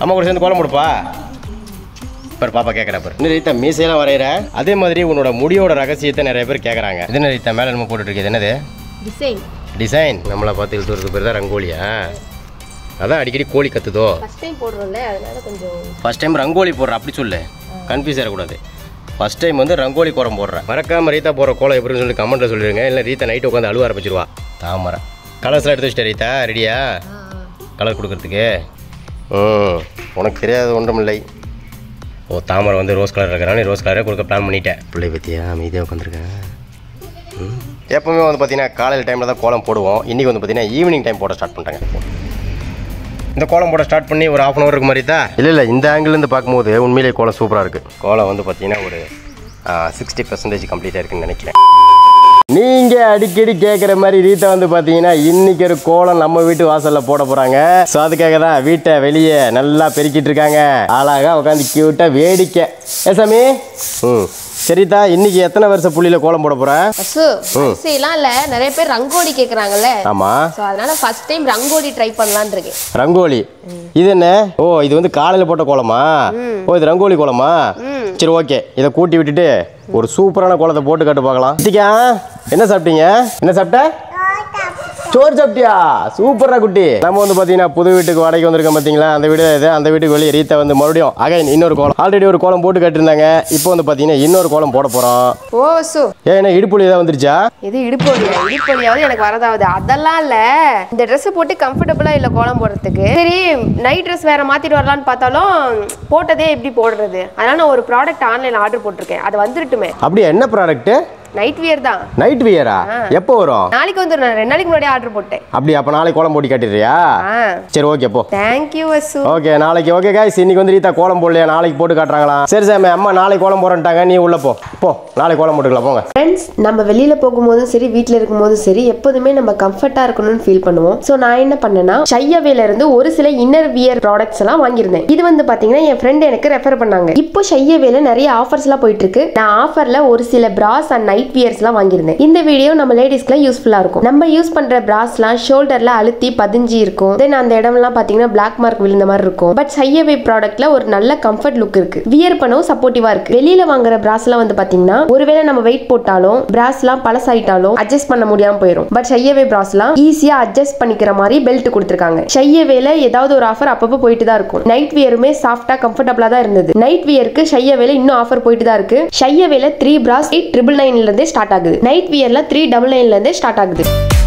அம்மா கூட சேர்ந்து கோலம் போடுப்பா பாரு பாப்பா கேட்குறா பாரு இன்னும் ரீத்தா மீசையெல்லாம் வரைகிற அதே மாதிரி உன்னோட முடியோட ரகசியத்தை நிறைய பேர் கேட்குறாங்க இது என்ன ரீத்தா மேலே நம்ம போட்டுட்டு இருக்குது என்னது டிசைன் டிசைன் நம்மளை பார்த்து இழுத்து வரது பேர் தான் ரங்கோலியா அதான் அடிக்கடி கோழி கத்துதோ ஃபர்ஸ்ட் டைம் போடுறோம்ல அதனால கொஞ்சம் ஃபர்ஸ்ட் டைம் ரங்கோலி போடுற அப்படி சொல்லு கன்ஃபியூஸ் ஆகக்கூடாது ஃபர்ஸ்ட் டைம் வந்து ரங்கோலி கோலம் போடுறேன் மறக்காம ரீதா போகிற கோலம் எப்படின்னு சொல்லி கமெண்ட்ல சொல்லிடுங்க இல்லை ரீதா நைட்டு உட்காந்து அழுவ ஆரம்பிச்சிருவா தாமரை கலர்ஸ்லாம் எடுத்து வச்சிட்டே ரீதா ரெடியா கலர் கொடுக்கறதுக்கு ம் உனக்கு தெரியாத ஒன்றும் இல்லை ஓ தாமரை வந்து ரோஸ் கலர் இருக்கிறானே ரோஸ் கலரே கொடுக்க பிளான் பண்ணிட்டேன் பிள்ளை பற்றியா அமைதியாக உட்காந்துருக்கேன் ம். எப்பவுமே வந்து பார்த்தீங்கன்னா காலையில் டைமில் தான் கோலம் போடுவோம் இன்றைக்கி வந்து பார்த்தீங்கன்னா ஈவினிங் டைம் போட ஸ்டார்ட் பண்ணிட்டாங்க இந்த கோலம் போட ஸ்டார்ட் பண்ணி ஒரு ஆஃப் அன் ஹவர் இருக்கு மாதிரி தான் இல்லை இல்லை இந்த ஆங்கிள்லேருந்து பார்க்கும்போது உண்மையிலேயே கோலம் சூப்பராக இருக்குது கோலம் வந்து பார்த்தீங்கன்னா ஒரு சிக்ஸ்டி பர்சன்டேஜ் கம்ப்ளீட்டாக இருக்குன்னு நினைக்கிறேன் நீங்கள் அடிக்கடி கேட்குற மாதிரி ரீத்தா வந்து பார்த்தீங்கன்னா இன்னைக்கு ஒரு கோலம் நம்ம வீட்டு வாசலில் போட போகிறாங்க ஸோ அதுக்காக தான் வீட்டை வெளியே நல்லா பெருக்கிட்டு இருக்காங்க அழகாக உட்காந்து கியூட்டாக வேடிக்கை ஏ சாமி ம் சரிதா இன்னைக்கு எத்தனை வருஷம் புள்ளியில் கோலம் போட போகிற பசு வரிசையெல்லாம் இல்ல நிறைய பேர் ரங்கோலி கேக்குறாங்கல்ல ஆமாம் ஸோ அதனால ஃபர்ஸ்ட் டைம் ரங்கோலி ட்ரை பண்ணலான்னு இருக்கேன் ரங்கோலி இது என்ன ஓ இது வந்து காலையில் போட்ட கோலமா ஓ இது ரங்கோலி கோலமா சரி ஓகே இதை கூட்டி விட்டுட்டு ஒரு சூப்பரான கோலத்தை போட்டு காட்டு பார்க்கலாம் சித்திக்கா என்ன சாப்பிட்டீங்க என்ன சாப்பிட்ட சோறு சாப்பிட்டியா சூப்பரா குட்டி நம்ம வந்து பாத்தீங்கன்னா புது வீட்டுக்கு வாடகைக்கு வந்திருக்கோம் பாத்தீங்களா அந்த வீடு இது அந்த வீட்டுக்கு வெளியே ரீத்தா வந்து மறுபடியும் அகைன் இன்னொரு கோலம் ஆல்ரெடி ஒரு கோலம் போட்டு கட்டிருந்தாங்க இப்போ வந்து பாத்தீங்கன்னா இன்னொரு கோலம் போட போறோம் ஓ வசு ஏன் என்ன இடுப்புலி ஏதாவது வந்துருச்சா இது இடுப்பொலியா இடுப்பொலியாவது எனக்கு வரதாவது அதெல்லாம் இல்ல இந்த Dress போட்டு கம்ஃபர்டபுளா இல்ல கோலம் போடுறதுக்கு சரி நைட் ட்ரெஸ் வேற மாத்திட்டு வரலான்னு பார்த்தாலும் போட்டதே எப்படி போடுறது அதனால நான் ஒரு ப்ராடக்ட் ஆன்லைன்ல ஆர்டர் போட்டிருக்கேன் அது வந்துருட்டுமே அப்படியா என்ன ப்ராடக்ட் நைட் வியர் தான் நைட் வியரா எப்போ வரும் நாளைக்கு வந்து நான் ரெண்டு நாளைக்கு முன்னாடி ஆர்டர் போட்டேன் அப்படி அப்ப நாளைக்கு கோலம் போட்டு காட்டிடுறியா ஆ சரி ஓகே போ தேங்க்யூ வசு ஓகே நாளைக்கு ஓகே காய்ஸ் இன்னைக்கு வந்து ரீதா கோலம் போடலையா நாளைக்கு போட்டு காட்டுறாங்களாம் சரி சாமி அம்மா நாளைக்கு கோலம் போறேன்ட்டாங்க நீ உள்ள போ போ நாளைக்கு கோலம் போட்டுக்கலாம் போங்க ஃப்ரெண்ட்ஸ் நம்ம வெளியில போகும்போதும் சரி வீட்டில் இருக்கும்போதும் சரி எப்போதுமே நம்ம கம்ஃபர்ட்டா இருக்கணும்னு ஃபீல் பண்ணுவோம் ஸோ நான் என்ன பண்ணேன்னா ஷையவேல இருந்து ஒரு சில இன்னர் வியர் ப்ராடக்ட்ஸ் எல்லாம் வாங்கியிருந்தேன் இது வந்து பாத்தீங்கன்னா என் ஃப்ரெண்ட் எனக்கு ரெஃபர் பண்ணாங்க இப்போ ஷையவேல நிறைய ஆஃபர்ஸ் எல்லாம் போயிட்டு இருக்கு நான் ஆஃபர்ல ஒரு சில பிராஸ் அண்ட் நைட் வியர்ஸ் எல்லாம் வாங்கியிருந்தேன் இந்த வீடியோ நம்ம லேடிஸ்க்குலாம் யூஸ்ஃபுல்லா இருக்கும் நம்ம யூஸ் பண்ற பிராஸ்லாம் ஷோல்டர்ல அழுத்தி பதிஞ்சு இருக்கும் தென் அந்த இடம்லாம் பாத்தீங்கன்னா பிளாக் மார்க் விழுந்த மாதிரி இருக்கும் பட் ஷையவே ப்ராடக்ட்ல ஒரு நல்ல கம்ஃபர்ட் லுக் இருக்கு வியர் பண்ணவும் சப்போர்ட்டிவா இருக்கு வெளியில வாங்குற பிராஸ்லாம் வந்து பாத்தீங்கன்னா ஒருவேளை நம்ம வெயிட் போட்டாலும் பிராஸ்லாம் பழசாயிட்டாலும் அட்ஜஸ்ட் பண்ண முடியாம போயிடும் பட் ஷையவே பிராஸ்லாம் ஈஸியா அட்ஜஸ்ட் பண்ணிக்கிற மாதிரி பெல்ட் கொடுத்துருக்காங்க ஷையவேல ஏதாவது ஒரு ஆஃபர் அப்பப்போ போயிட்டு தான் இருக்கும் நைட் வியருமே சாஃப்டா கம்ஃபர்டபுளா தான் இருந்தது நைட் வியருக்கு ஷையவேல இன்னும் ஆஃபர் போயிட்டு தான் இருக்கு ஷையவேல த்ரீ பிராஸ் எயிட் ட்ரிபிள் நைன்ல இருந்தே ஸ்டார்ட் ஆகுது நைட் வியர்ல த்ரீ டபுள் நைன்ல இருந்தே ஸ்டார்ட் ஆகுது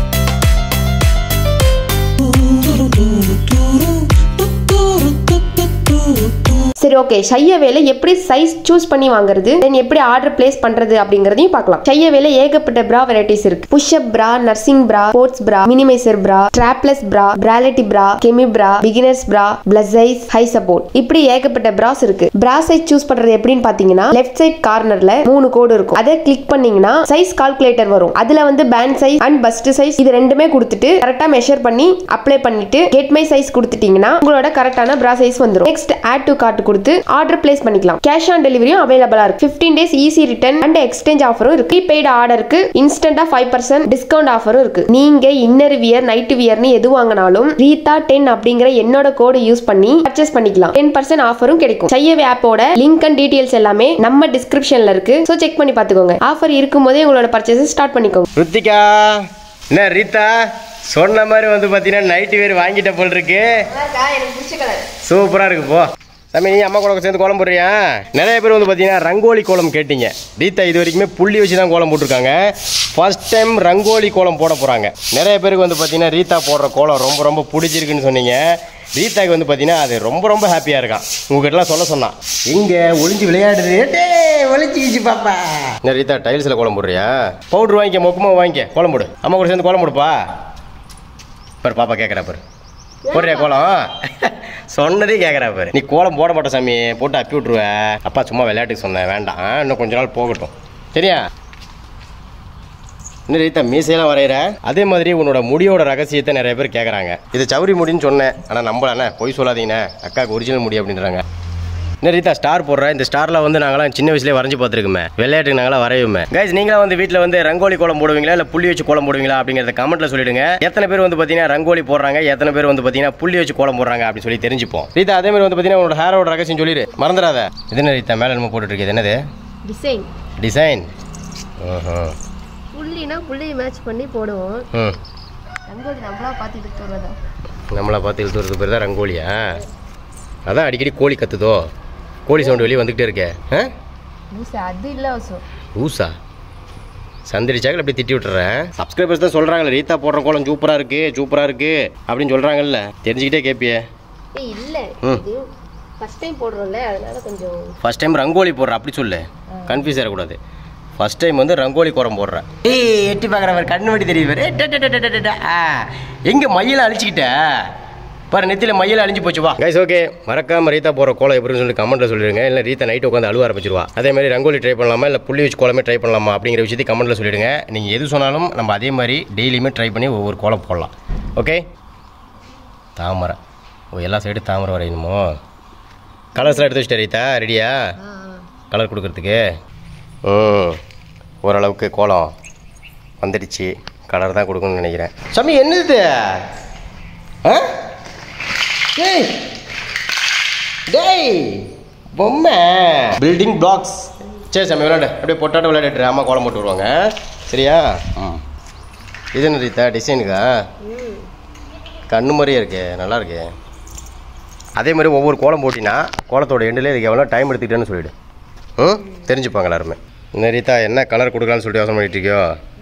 சரி ஓகே ஷைய வேலை எப்படி சைஸ் சூஸ் பண்ணி வாங்குறது தென் எப்படி ஆர்டர் பிளேஸ் பண்றது அப்படிங்கறதையும் பார்க்கலாம் ஷைய வேலை ஏகப்பட்ட பிரா வெரைட்டிஸ் இருக்கு புஷ்அப் பிரா நர்சிங் பிரா ஸ்போர்ட்ஸ் பிரா மினிமைசர் பிரா ட்ராப்லெஸ் பிரா பிராலிட்டி பிரா கெமி பிரா பிகினர்ஸ் பிரா பிளஸ் சைஸ் ஹை சப்போர்ட் இப்படி ஏகப்பட்ட பிராஸ் இருக்கு பிரா சைஸ் சூஸ் பண்றது எப்படின்னு பாத்தீங்கன்னா லெஃப்ட் சைட் கார்னர்ல மூணு கோடு இருக்கும் அதை கிளிக் பண்ணீங்கன்னா சைஸ் கால்குலேட்டர் வரும் அதுல வந்து band size and bust size இது ரெண்டுமே கொடுத்துட்டு கரெக்டா மெஷர் பண்ணி அப்ளை பண்ணிட்டு கெட் மை சைஸ் கொடுத்துட்டீங்கன்னா உங்களோட கரெக்டான பிரா சைஸ் வந்துடும் நெக்ஸ்ட் ஆட் டு கார்ட் கொடுத்து ஆர்டர் பிளேஸ் பண்ணிக்கலாம் கேஷ் ஆன் டெலிவரியும் அவைலபிளா இருக்கு 15 days easy return and exchange ஆஃபரும் இருக்கு ப்ரீபெய்ட் ஆர்டருக்கு இன்ஸ்டன்டா ஃபைவ் பர்சன்ட் டிஸ்கவுண்ட் ஆஃபரும் இருக்கு நீங்க இன்னர் வியர் நைட் வியர்னு எது வாங்கினாலும் ரீதா டென் அப்படிங்கிற என்னோட கோடு யூஸ் பண்ணி பர்ச்சேஸ் பண்ணிக்கலாம் டென் பர்சன்ட் ஆஃபரும் கிடைக்கும் செய்யவே ஆப்போட லிங்க் அண்ட் டீடைல்ஸ் எல்லாமே நம்ம டிஸ்கிரிப்ஷன்ல இருக்கு ஸோ செக் பண்ணி பார்த்துக்கோங்க ஆஃபர் இருக்கும்போதே உங்களோட பர்ச்சேஸ் ஸ்டார்ட் பண்ணிக்கோங்க ருத்திகா என்ன ரீதா சொன்ன மாதிரி வந்து பார்த்தீங்கன்னா நைட்டு வேறு வாங்கிட்ட போல் இருக்கு எனக்கு பிடிச்ச கலர் சூப்பராக இருக்கு போ தம்பி நீ அம்மா கூட சேர்ந்து கோலம் போடுறியா நிறைய பேர் வந்து பார்த்தீங்கன்னா ரங்கோலி கோலம் கேட்டீங்க ரீதா இது வரைக்குமே புள்ளி வச்சு தான் கோலம் போட்டிருக்காங்க ஃபர்ஸ்ட் டைம் ரங்கோலி கோலம் போட போகிறாங்க நிறைய பேருக்கு வந்து பார்த்தீங்கன்னா ரீதா போடுற கோலம் ரொம்ப ரொம்ப பிடிச்சிருக்குன்னு சொன்னீங்க ரீதாக்கு வந்து பார்த்தீங்கன்னா அது ரொம்ப ரொம்ப ஹாப்பியாக இருக்கான் உங்ககிட்டலாம் சொல்ல சொன்னான் இங்கே ஒளிஞ்சு விளையாடுது டே ஒளிஞ்சிச்சு பாப்பா என்ன ரீதா டைல்ஸில் கோலம் போடுறியா பவுட்ரு வாங்கிக்க மொக்கமா வாங்கிக்க கோலம் போடு அம்மா கூட சேர்ந்து கோலம் போடுப்பா பாரு பாப்பா கேட்குறா பாரு போடுறியா கோலம் சொன்னதே கேட்குறா பாரு நீ கோலம் போட மாட்ட சாமி போட்டு அப்பி விட்ருவ அப்பா சும்மா விளையாட்டுக்கு சொன்னேன் வேண்டாம் இன்னும் கொஞ்ச நாள் போகட்டும் சரியா இன்னும் ரீதா மீசையெல்லாம் வரைகிற அதே மாதிரி உன்னோட முடியோட ரகசியத்தை நிறைய பேர் கேட்குறாங்க இது சௌரி முடின்னு சொன்னேன் ஆனால் நம்பலாண்ணே பொய் சொல்லாதீங்கண்ணே அக்காவுக்கு ஒரிஜினல் முடி அப்படின்றாங்க என்ன ரீதா ஸ்டார் போடுற இந்த ஸ்டாரில் வந்து நாங்களாம் சின்ன வயசுலேயே வரைஞ்சி பார்த்துருக்குமே விளையாட்டுக்கு நாங்களாம் வரையுமே கைஸ் நீங்களும் வந்து வீட்டில் வந்து ரங்கோலி கோலம் போடுவீங்களா இல்லை புள்ளி வச்சு கோலம் போடுவீங்களா அப்படிங்கிறத கமெண்ட்டில் சொல்லிடுங்க எத்தனை பேர் வந்து பார்த்தீங்கன்னா ரங்கோலி போடுறாங்க எத்தனை பேர் வந்து பார்த்தீங்கன்னா புள்ளி வச்சு கோலம் போடுறாங்க அப்படின்னு சொல்லி தெரிஞ்சுப்போம் ரீதா அதே மாதிரி வந்து பார்த்தீங்கன்னா உன்னோட ஹேரோட ரகசியம் சொல்லிடு மறந்துடாத இது என்ன ரீதா மேலே நம்ம போட்டுட்டு இருக்குது என்னது டிசைன் டிசைன் புள்ளினா புள்ளி மேட்ச் பண்ணி போடுவோம் ம் ரங்கோலி நம்மளா பார்த்து எடுத்து வருவதா நம்மளை பார்த்து இழுத்து பேர் தான் ரங்கோலியா அதான் அடிக்கடி கோழி கத்துதோ கோழி சவுண்டு வெளியே வந்துக்கிட்டே இருக்கே ஆ லூசு அது இல்லை அவசரம் ஊசா சந்தடிச்சாக்க அப்படி திட்டி விட்டுறேன் சப்ஸ்கிரைபர்ஸ் தான் சொல்கிறாங்கல்ல ரீதா போடுற கோலம் சூப்பராக இருக்கு சூப்பராக இருக்கு அப்படின்னு சொல்கிறாங்கல்ல தெரிஞ்சுக்கிட்டே கேட்பியே ஏய் இல்லை ம். இது ஃபர்ஸ்ட் டைம் போடுறோம்ல அதனால கொஞ்சம் ஃபர்ஸ்ட் டைம் ரங்கோலி போடுற அப்படி சொல்லு கன்ஃபியூஸ் ஆகக்கூடாது ஃபர்ஸ்ட் டைம் வந்து ரங்கோலி கோரம் போடுறேன் ஏய் எட்டி பார்க்குறவர் கண்ணு வட்டி தெரியுது எங்கே மையில அழிச்சிக்கிட்ட பாரு நெத்தியில் மையில அழிஞ்சு போச்சு வா கைஸ் ஓகே மறக்காம ரீதா போகிற கோலம் எப்படின்னு சொல்லி கமெண்ட்டில் சொல்லிடுங்க இல்லை ரீதா நைட்டு உட்காந்து அழுவ ஆரம்பிச்சிருவா அதே மாதிரி ரங்கோலி ட்ரை பண்ணலாமா இல்லை புள்ளி வச்சு கோலமே ட்ரை பண்ணலாமா அப்படிங்கிற விஷயத்தை கமெண்ட்டில் சொல்லிடுங்க நீங்கள் எது சொன்னாலும் நம்ம அதே மாதிரி டெய்லியுமே ட்ரை பண்ணி ஒவ்வொரு கோலம் போடலாம் ஓகே தாமரை ஓ எல்லா சைடு தாமரை வரையணுமோ கலர்ஸ்லாம் எடுத்து வச்சுட்டு ரீதா ரெடியா கலர் கொடுக்கறதுக்கு ம் ஓரளவுக்கு கோலம் வந்துடுச்சு கலர் தான் கொடுக்கணும்னு நினைக்கிறேன் சாமி என்னது ஆ டேய் டேய் பொம்மை பில்டிங் பிளாக்ஸ் சரி சாமி விளையாடு அப்படியே பொட்டாட்டம் விளையாடிட்டு அம்மா கோலம் போட்டு வருவாங்க சரியா ம் இது என்ன ரீதா டிசைனுக்கா கண்ணு மாதிரியே இருக்கே நல்லா இருக்கே அதே மாதிரி ஒவ்வொரு கோலம் போட்டினா கோலத்தோட எண்டில் இதுக்கு எவ்வளோ டைம் எடுத்துக்கிட்டேன்னு சொல்லிவிடு ம் தெரிஞ்சுப்பாங்க எல்லாருமே என்ன ரீதா என்ன கலர் கொடுக்கலான்னு சொல்லிட்டு யோசனை பண்ணிட்டு இருக்கியோ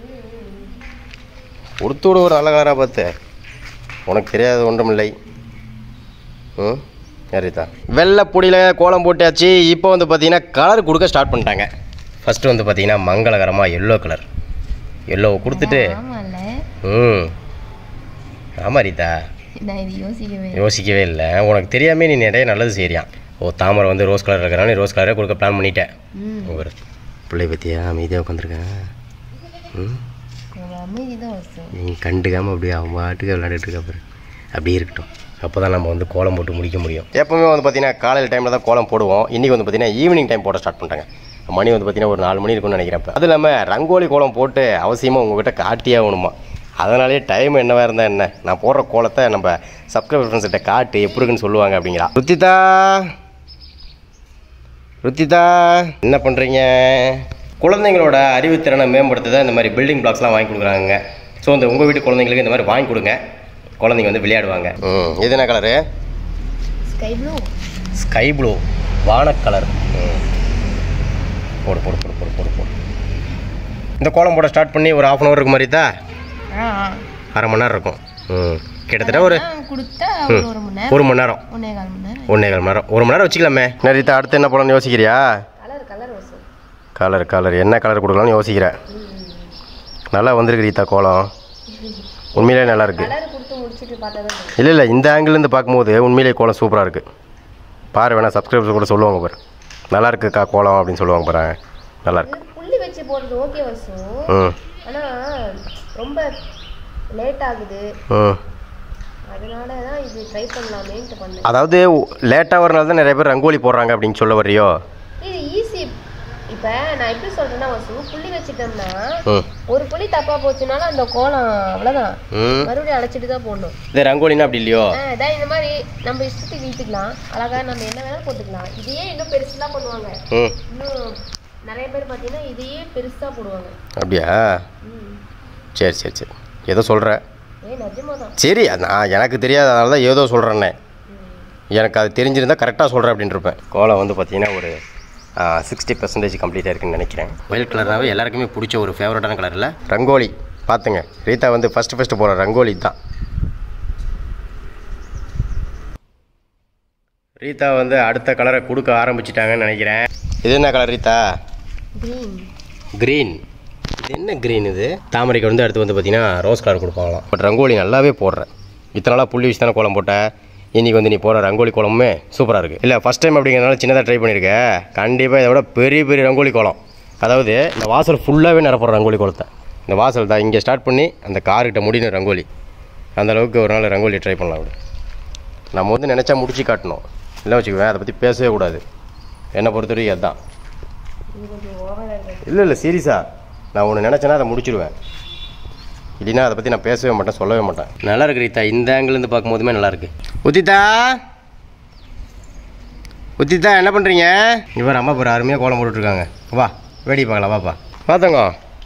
கொடுத்து விடு ஒரு நல்ல கலராக பார்த்து உனக்கு தெரியாத ஒன்றும் இல்லை ம் ஏன் ரீதா வெள்ளை பொடியில் கோலம் போட்டாச்சு இப்போ வந்து பார்த்தீங்கன்னா கலர் கொடுக்க ஸ்டார்ட் பண்ணிட்டாங்க ஃபஸ்ட்டு வந்து பார்த்தீங்கன்னா மங்களகரமாக எல்லோ கலர் எல்லோ கொடுத்துட்டு ஆமாம்ல ம் ஆமாம் ரீதா நான் இது யோசிக்கவே யோசிக்கவே இல்லை உனக்கு தெரியாமே நீ நிறைய நல்லது செய்றியான் ஓ தாமரை வந்து ரோஸ் கலர் இருக்கிறான் நீ ரோஸ் கலரே கொடுக்க பிளான் பண்ணிட்டேன் ஒரு பிள்ளை பற்றியா அமைதியாக உட்காந்துருக்கேன் ம் அமைதி தான் அவசரம் நீ கண்டுக்காமல் அப்படியே அவன் பாட்டுக்கு விளையாடிட்டு இருக்க பாரு அப்படியே இருக்கட்டும் அப்போ தான் நம்ம வந்து கோலம் போட்டு முடிக்க முடியும் எப்போவுமே வந்து பார்த்தீங்கன்னா காலையில் டைமில் தான் கோலம் போடுவோம் இன்றைக்கி வந்து பார்த்தீங்கன்னா ஈவினிங் டைம் போட ஸ்டார்ட் பண்ணிட்டாங்க மணி வந்து பார்த்தீங்கன்னா ஒரு நாலு மணி இருக்கும்னு நினைக்கிறேன் இப்போ அது இல்லாமல் ரங்கோலி கோலம் போட்டு அவசியமாக உங்ககிட்ட காட்டியே ஆகணுமா அதனாலேயே டைம் என்னவா இருந்தால் என்ன நான் போடுற கோலத்தை நம்ம சப்ஸ்கிரைபர் ஃப்ரெண்ட்ஸ்கிட்ட காட்டு எப்படி இருக்குன்னு சொல்லுவாங்க அப்படிங்கிறா ருத்திதா ருத்திதா என்ன பண்ணுறீங்க குழந்தைங்களோட அறிவுத்திறனை மேம்படுத்த தான் இந்த மாதிரி பில்டிங் பிளாக்ஸ்லாம் வாங்கி கொடுக்குறாங்க ஸோ இந்த உங்கள் வீட்டு குழந்தைங்களுக்கு இந்த மாதிரி வாங்கி கொடுங்க குழந்தைங்க வந்து விளையாடுவாங்க ம் இது என்ன colour sky blue sky blue வான கலர் போடு போடு போடு போடு போடு போடு இந்த கோலம் போட ஸ்டார்ட் பண்ணி ஒரு ஆஃப் அன் ஹவர் இருக்கு மாதிரி தான் ஆ அரை மணி நேரம் இருக்கும் ம் கிட்டத்தட்ட ஒரு கொடுத்தா ம், ஒரு மணி நேரம் ஒரு மணி நேரம் ஒன்னே கால் மணி நேரம் ஒன்றே கால் மணி நேரம் ஒரு மணி நேரம் வச்சுக்கலாமே நரிதா அடுத்து என்ன பண்ணணும்னு யோசிக்கிறியா கலர் கலர் அவசரம் கலர் கலர் என்ன கலர் கொடுக்கலாம்னு யோசிக்கிறேன் நல்லா வந்திருக்கு ரீதா கோலம் உண்மையிலே நல்லா இருக்கு கலர் கொடுத்து முடிச்சுட்டு பார்த்தா தான் தெரியும். இல்லை இல்லை இந்த ஆங்கிள்லேருந்து பார்க்கும்போது உண்மையிலே கோலம் சூப்பராக இருக்குது பாரு வேணா சப்ஸ்கிரைபர்ஸ் கூட சொல்லுவாங்க பாரு நல்லா இருக்குக்கா கோலம் அப்படின்னு சொல்லுவாங்க பாரு நல்லா இருக்கு இது புள்ளி வச்சு போடுறது ஓகே வசம் ம் ஆனா ரொம்ப லேட் ஆகுது ம் அதனால தான் இது ட்ரை பண்ணலாமேன்ட்டு பண்ணேன் அதாவது லேட்டாக வரனால தான் நிறைய பேர் ரங்கோலி போடுறாங்க அப்படின்னு சொல்ல வர்றியோ இது ஈஸி இப்போ நான் எப்படி சொல்றேன்னா வசு புள்ளி வச்சுட்டோம்னா ம் ஒரு புள்ளி தப்பா போச்சுனாலும் அந்த கோலம் அவ்வளவுதான் ம் மறுபடியும் அழைச்சிட்டு தான் போடணும் இது ரங்கோலினா அப்படி இல்லையோ ஆ, இதான் இந்த மாதிரி நம்ம இஷ்டத்துக்கு இழுத்துக்கலாம் அழகா நம்ம என்ன வேணாலும் போட்டுக்கலாம் இதையே இன்னும் பெருசுலாம் பண்ணுவாங்க ம் இன்னும் நிறைய பேர் பார்த்தீங்கன்னா இதையே பெருசா போடுவாங்க அப்படியா ம் சரி சரி சரி ஏதோ சொல்கிறேன் ஏ நிஜமா தான் சரி அது நான் எனக்கு தெரியாது அதனால தான் ஏதோ சொல்கிறேன்னே எனக்கு அது தெரிஞ்சிருந்தா கரெக்டாக சொல்கிறேன் அப்படின்னு இருப்பேன் கோலம் வந்து பார்த்தீங்கன்னா ஒரு சிக்ஸ்டி பர்சன்டேஜ் கம்ப்ளீட்டாக இருக்குன்னு நினைக்கிறேன் ஒயிட் கலர்னாவே எல்லாருக்குமே பிடிச்ச ஒரு ஃபேவரட்டான கலர் இல்லை ரங்கோலி பார்த்துங்க ரீதா வந்து ஃபஸ்ட்டு ஃபஸ்ட்டு போகிற ரங்கோலி தான் ரீதா வந்து அடுத்த கலரை கொடுக்க ஆரம்பிச்சிட்டாங்கன்னு நினைக்கிறேன் இது என்ன கலர் ரீதா க்ரீன் க்ரீன் இது என்ன க்ரீன் இது தாமரைக்கு வந்து அடுத்து வந்து பார்த்தீங்கன்னா ரோஸ் கலர் கொடுப்பாங்களாம் பட் ரங்கோலி நல்லாவே போடுறேன் இத்தனை நாளாக புள்ளி வச்சு தானே கோலம் போட்டேன் இன்றைக்கி வந்து நீ போடுற ரங்கோலி கோலமுமே சூப்பராக இருக்குது இல்லை ஃபஸ்ட் டைம் அப்படிங்கிறனால சின்னதாக ட்ரை பண்ணியிருக்கேன் கண்டிப்பாக இதை விட பெரிய பெரிய ரங்கோலி கோலம் அதாவது இந்த வாசல் ஃபுல்லாகவே நிரப்புற ரங்கோலி கோலத்தை இந்த வாசல் தான் இங்கே ஸ்டார்ட் பண்ணி அந்த கார்கிட்ட முடியணும் ரங்கோலி அந்த அளவுக்கு ஒரு நாள் ரங்கோலி ட்ரை பண்ணலாம் விடு நம்ம வந்து நினச்சா முடிச்சு காட்டணும் இல்லை வச்சுக்குவேன் அதை பற்றி பேசவே கூடாது என்னை பொறுத்த வரைக்கும் அதுதான் இல்லை இல்லை சீரியஸா நான் ஒன்று நினச்சேன்னா அதை முடிச்சிடுவேன் இல்லைன்னா அதை பற்றி நான் பேசவே மாட்டேன் சொல்லவே மாட்டேன் நல்லா இருக்கு ரீதா இந்த ஆங்கிலேருந்து பார்க்கும்போதுமே நல்லா இருக்கு உத்திதா உத்திதா என்ன பண்ணுறீங்க இவர் அம்மா பேர் அருமையாக கோலம் போட்டுட்ருக்காங்க வா வேடி பார்க்கலாம் வாப்பா பார்த்தங்க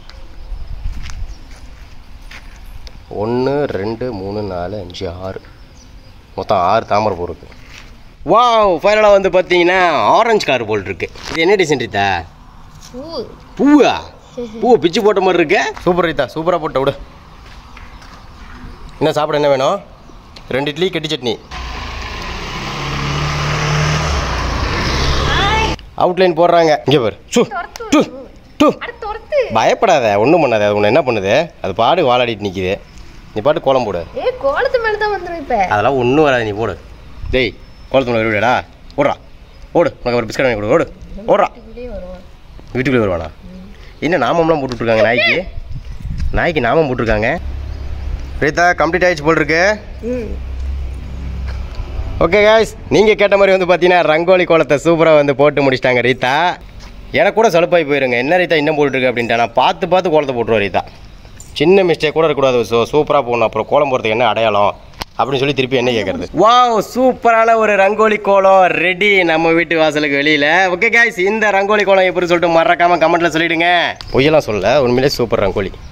ஒன்று ரெண்டு மூணு நாலு அஞ்சு ஆறு மொத்தம் ஆறு தாமரை பூ இருக்கு வாவ் ஃபைனலாக வந்து பார்த்தீங்கன்னா ஆரஞ்சு கலர் போல் இருக்கு இது என்ன டிசைன் ரீதா பூவா பூ பிச்சு போட்ட மாதிரி இருக்கு சூப்பர் ரீதா சூப்பராக போட்ட விடு என்ன சாப்பிட என்ன வேணும் ரெண்டு இட்லி கெட்டி சட்னி அவுட்லைன் போடுறாங்க இங்கே பாரு சு டு டு பயப்படாத ஒன்றும் பண்ணாத அது உன்னை என்ன பண்ணுது அது பாடு வாழாடிட்டு நிற்கிது நீ பாட்டு கோலம் போடு ஏ கோலத்து மேல தான் வந்துடும் இப்ப அதெல்லாம் ஒன்றும் வராது நீ போடு டேய் கோலத்து மேலே விடுடா ஓடுறா ஓடு உனக்கு ஒரு பிஸ்கட் வாங்கி கொடு ஓடு ஓடுறா வீட்டுக்குள்ளே வருவானா என்ன நாமம்லாம் போட்டுட்ருக்காங்க நாய்க்கு நாய்க்கு நாமம் போட்டிருக்காங்க பிரீதா கம்ப்ளீட் ஆயிடுச்சு போல் இருக்கு ஓகே காய்ஸ் நீங்கள் கேட்ட மாதிரி வந்து பார்த்தீங்கன்னா ரங்கோலி கோலத்தை சூப்பராக வந்து போட்டு முடிச்சிட்டாங்க ரீதா எனக்கு கூட சலுப்பாகி போயிருங்க என்ன ரீதா இன்னும் போட்டுருக்கு அப்படின்ட்டு நான் பார்த்து பார்த்து கோலத்தை போட்டுருவோம் ரீதா சின்ன மிஸ்டேக் கூட இருக்கக்கூடாது ஸோ சூப்பராக போகணும் அப்புறம் கோலம் போகிறதுக்கு என்ன அடையாளம் அப்படின்னு சொல்லி திருப்பி என்ன கேட்கறது வாவ் சூப்பரான ஒரு ரங்கோலி கோலம் ரெடி நம்ம வீட்டு வாசலுக்கு வெளியில் ஓகே காய்ஸ் இந்த ரங்கோலி கோலம் எப்படி சொல்லிட்டு மறக்காம கமெண்ட்ல சொல்லிடுங்க பொய்யெல்லாம் சொல்ல உண்மையிலே சூப்பர் ரங்கோலி